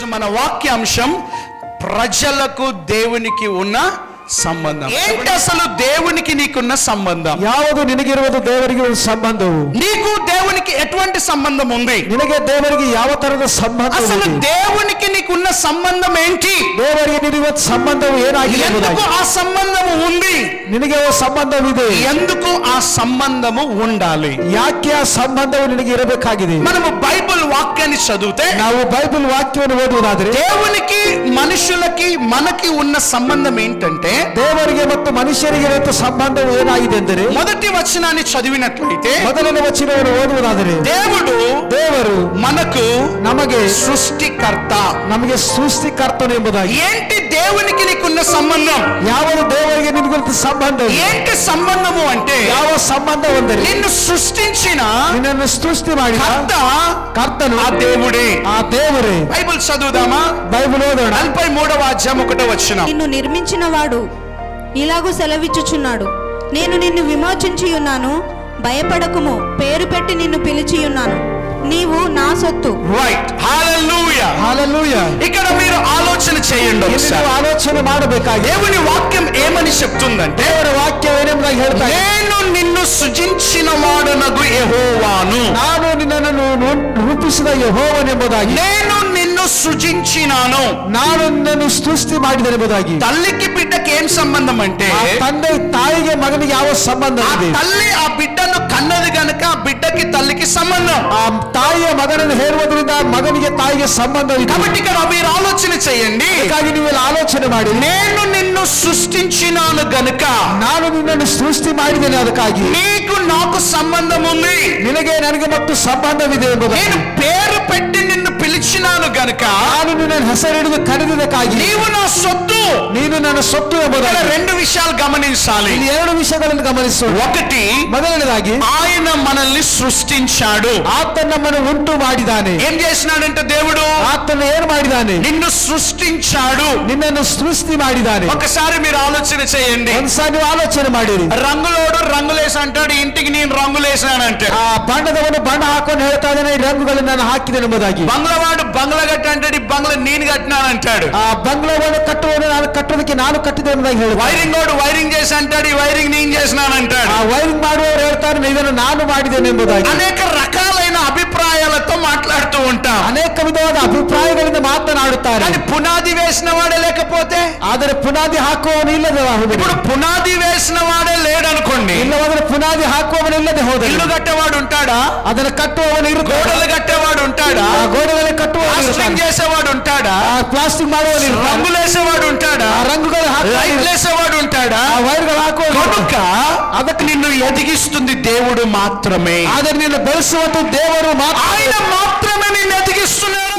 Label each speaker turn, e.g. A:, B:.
A: ఈరోజు మన వాక్యాంశం ప్రజలకు దేవునికి ఉన్న సంబంధం ఏంటి అసలు దేవునికి నీకున్న సంబంధం
B: ಯಾವುದು ನಿನಗಿರುವುದು ದೇವರಿಗೆ ಒಂದು ಸಂಬಂಧವು
A: నీకు దేవునికి ఎటువంటి సంబంధం ఉంది
B: ನಿನಗೆ ದೇವರಿಗೆ ಯಾವ ತರದ ಸಂಬಂಧ
A: అసలు
B: ಇದೆ?
A: దేవునికి నీకున్న సంబంధం ఏంటి
B: ದೇವರಿಗೆ ನಿನಗಿರುವ ಸಂಬಂಧವು ಏನಾಗಿದೆ
A: ఎందుకు
B: ಎಂಬುದಾಗಿ.
A: ఆ సంబంధము ఉంది
B: ನಿನಗೆ ಒಂದು ಸಂಬಂಧವಿದೆ
A: ఎందుకు ఆ సంబంధము ఉండాలి
B: ಯಾಕೆ ಆ ಸಂಬಂಧವು ನಿನಗೆ ಇರಬೇಕಾಗಿದೆ
A: మనము బైబిల్ వాక్యాన్ని చదివితే
B: ನಾವು బైబిల్ వాక్ಯವನ್ನು ಓದುವುದಾದರೆ
A: దేవునికి మనుషులకి మనకి ఉన్న సంబంధం ఏంటంటే
B: ದೇವರಿಗೆ ಮತ್ತು ಮನುಷ್ಯರಿಗೆ ಇರುವಂತ ಸಂಬಂಧವು ಏನಾಗಿದೆ ಎಂದರೆ
A: మొదటి వచనాన్ని చదివినట్లయితే
B: ಮೊದಲನೇ ವಚನವನ್ನು ಓದುವುದಾದರೆ
A: దేవుడు
B: ದೇವರು
A: మనకు
B: ನಮಗೆ
A: సృష్టికర్త
B: ನಮಗೆ ಸೃಷ್ಟಿಕರ್ತನು ಎಂಬುದಾಗಿ
A: ఏంటి దేవునికి నీకున్న సంబంధం
B: ಯಾವುದು ದೇವರಿಗೆ ನಿನಗಿರುವಂತ ಸಂಬಂಧ
A: ఏంటి సంబంధము అంటే
B: ಯಾವ ಸಂಬಂಧವೆಂದರೆ
A: నిన్ను సృష్టించిన
B: ನಿನ್ನನ್ನು ಸೃಷ್ಟಿ ಮಾಡಿದ
A: కర్త
B: ಕರ್ತನು
A: ఆ దేవుడే
B: ಆ ದೇವರೇ
A: బైబిల్ చదువుదామా
B: బైబిల్ ఓదోಣ
A: నలభై మూడవ అధ్యాయం ఒకటో వచ్చిన
C: నిన్ను నిర్మించిన వాడు ఇలాగూ సెలవిచ్చుచున్నాడు నేను నిన్ను విమోచించి ఉన్నాను భయపడకుము పేరు పెట్టి నిన్ను పిలిచి ఉన్నాను నీవు నా సొత్తు
A: రైట్ హల్లెలూయా
B: ಹಾಲೆಲೂಯ
A: ఇక్కడ మీరు ఆలోచన చేయండి
B: ಇಲ್ಲಿ
A: ఒకసారి
B: ನೀವು ಆಲೋಚನೆ ಮಾಡಬೇಕಾಗಿ
A: దేవుని వాక్యం ఏమని చెప్తుందంటే
B: ದೇವರ ವಾಕ್ಯವೇನೆಂಬುದಾಗಿ ಹೇಳ್ತಾ ಇದೆ.
A: నేను నిన్ను సృజించిన వాడనగు యెహోవాను
B: ನಾನು ನಿನ್ನನ್ನು ನು- ರೂಪಿಸಿದ ಯಹೋವನೆಂಬುದಾಗಿ
A: నేను నిన్ను సృజించినాను
B: ನಾನು ನಿನ್ನನ್ನು ಸೃಷ್ಟಿ ಮಾಡಿದನೆಂಬುದಾಗಿ
A: తల్లికి బిడ్డకి ఏం సంబంధం అంటే
B: ಆ ತಂದೆ ತಾಯಿಗೆ ಮಗನಿಗೆ ಯಾವ ಸಂಬಂಧ
A: ఆ
B: ಇದೆ
A: తల్లి ఆ బిడ్డను కన్నది గనుక ఆ బిడ్డకి తల్లికి సంబంధం
B: ಆ ತಾಯಿಯ ಮಗನನ್ನು ಹೇರುವುದರಿಂದ ಮಗನಿಗೆ ತಾಯಿಗೆ ಸಂಬಂಧವಿದೆ
A: కాబట్టి ఇక్కడ మీరు ఆలోచన చేయండి
B: ಹಾಗಾಗಿ ನೀವೆಲ್ಲ ಆಲೋಚನೆ ಮಾಡಿ
A: నేను నిన్ను సృష్టించినాను గనుక
B: ನಾನು ನಿನ್ನನ್ನು ಸೃಷ್ಟಿ ಮಾಡಿದ್ದೇನೆ ಅದಕ್ಕಾಗಿ
A: నీకు నాకు సంబంధం ఉంది
B: ನಿನಗೆ ನನಗೆ ಮತ್ತು ಸಂಬಂಧವಿದೆ ಎಂಬುದು
A: నేను పేరు పెట్టి నిన్ను పిలిచినాను గనుక
B: ನಾನು ನಿನ್ನನ್ನು ಹೆಸರಿಡಿದು ಕರೆದಿದ್ದಕ್ಕಾಗಿ
A: నీవు నా సొత్తు
B: ನೀನು ನನ್ನ ಸೊತ್ತು
A: ఇక్కడ
B: ಎಂಬುದಾಗಿ
A: రెండు విషయాలు గమనించాలి
B: ಇಲ್ಲಿ ಎರಡು ವಿಷಯಗಳನ್ನು ಗಮನಿಸು
A: ఒకటి
B: ಮೊದಲನೇದಾಗಿ
A: ఆయన మనల్ని సృష్టించాడు
B: ಆತ ನಮ್ಮನ್ನು ಉಂಟು ಮಾಡಿದ್ದಾನೆ
A: ఏం చేసినాడంటే దేవుడు
B: ಆತನು ಏನು ಮಾಡಿದ್ದಾನೆ
A: నిన్ను సృష్టించాడు
B: ನಿನ್ನನ್ನು ಸೃಷ್ಟಿ ಮಾಡಿದ್ದಾನೆ
A: ఒకసారి మీరు ఆలోచన చేయండి
B: ಒಂದ್ಸಾರಿ ನೀವು ಆಲೋಚನೆ ಮಾಡಿರಿ
A: రంగులోడు రంగులేసి అంటాడు ఇంటికి నేను రంగులేసానంటాడు
B: ಆ ಬಣ್ಣದವನು ಬಣ್ಣ ಹಾಕೊಂಡು ಹೇಳ್ತಾ ಇದ್ದಾನೆ ಈ ರಂಗುಗಳನ್ನು ನಾನು ಹಾಕಿದ್ದೇನೆ ಎಂಬುದಾಗಿ
A: బంగ్లవాడు బంగ్లా కట్టి అంటాడు ఈ బంగ్లా నేను కట్టినానంటాడు
B: ಆ ಬಂಗ್ಲವನ್ನು ಕಟ್ಟುವನು ನಾನು ಕಟ್ಟೋದಕ್ಕೆ ನಾನು ಕಟ್ಟಿದೆ ಎಂಬುದಾಗಿ ಹೇಳುವ
A: వైరింగ్ వాడు వైరింగ్ చేసి అంటాడు ఈ వైరింగ్ నేను చేసినానంటాడు
B: ಆ ವೈರಿಂಗ್ ಮಾಡುವವರು ಹೇಳ್ತಾರೆ ಇದನ್ನು ನಾನು ಮಾಡಿದ್ದೇನೆ ಎಂಬುದಾಗಿ
A: అనేక రకాలైన అభిప్రాయాలతో మాట్లాడుతూ ఉంటాం
B: ಅನೇಕ ವಿಧವಾದ ಅಭಿಪ್ರಾಯಗಳಿಂದ ಮಾತನಾಡುತ್ತಾರೆ
A: కానీ పునాది వేసిన వాడే లేకపోతే
B: ಆದರೆ ಪುನಾದಿ ಹಾಕುವವನು ಇಲ್ಲದೆ ಹೋದನು.
A: ఇప్పుడు పునాది వేసిన వాడే లేడనుకోండి
B: ಇಲ್ಲವಾದರೆ ಪುನಾದಿ ಹಾಕುವವನು ಇಲ್ಲದೆ ಹೋದನು
A: ఇల్లు కట్టేవాడు ఉంటాడా
B: ಅದನ್ನು కಟ್ಟುವವನು ಇರುತ್ತಾನೆ
A: గోడలు కట్టేవాడు ఉంటాడా
B: ಆ ಗೋಡೆಗಳಲ್ಲಿ ಕಟ್ಟುವವನು
A: ప్లాస్టింగ్
B: ಇರುತ್ತಾನೆ.
A: చేసేవాడు ఉంటాడా
B: ಆ ಪ್ಲಾಸ್ಟಿಕ್ ಮಾಡುವವನು ಇರುತ್ತಾನೆ.
A: రంగులు వేసేవాడు ఉంటాడా
B: ಆ ರಂಗುಗಳು ಹಾಕುವವನು
A: లైట్లు
B: ಇರುತ್ತಾನೆ.
A: వేసేవాడు ఉంటాడా
B: ಆ ವೈರ್ಗಳು ಹಾಕುವವನು
A: కనుక
B: ಇರುತ್ತಾನೆ.
A: ಅದಕ್ಕೆ నిన్ను ఎదిగిస్తుంది దేవుడు మాత్రమే
B: ಆದರೆ ನಿನ್ನ ಬೆಳೆಸುವಂತ ದೇವರು ಮಾತ್ರ
A: ఆయన మాత్రమే నిన్ను ఎదిగిస్తున్నాడు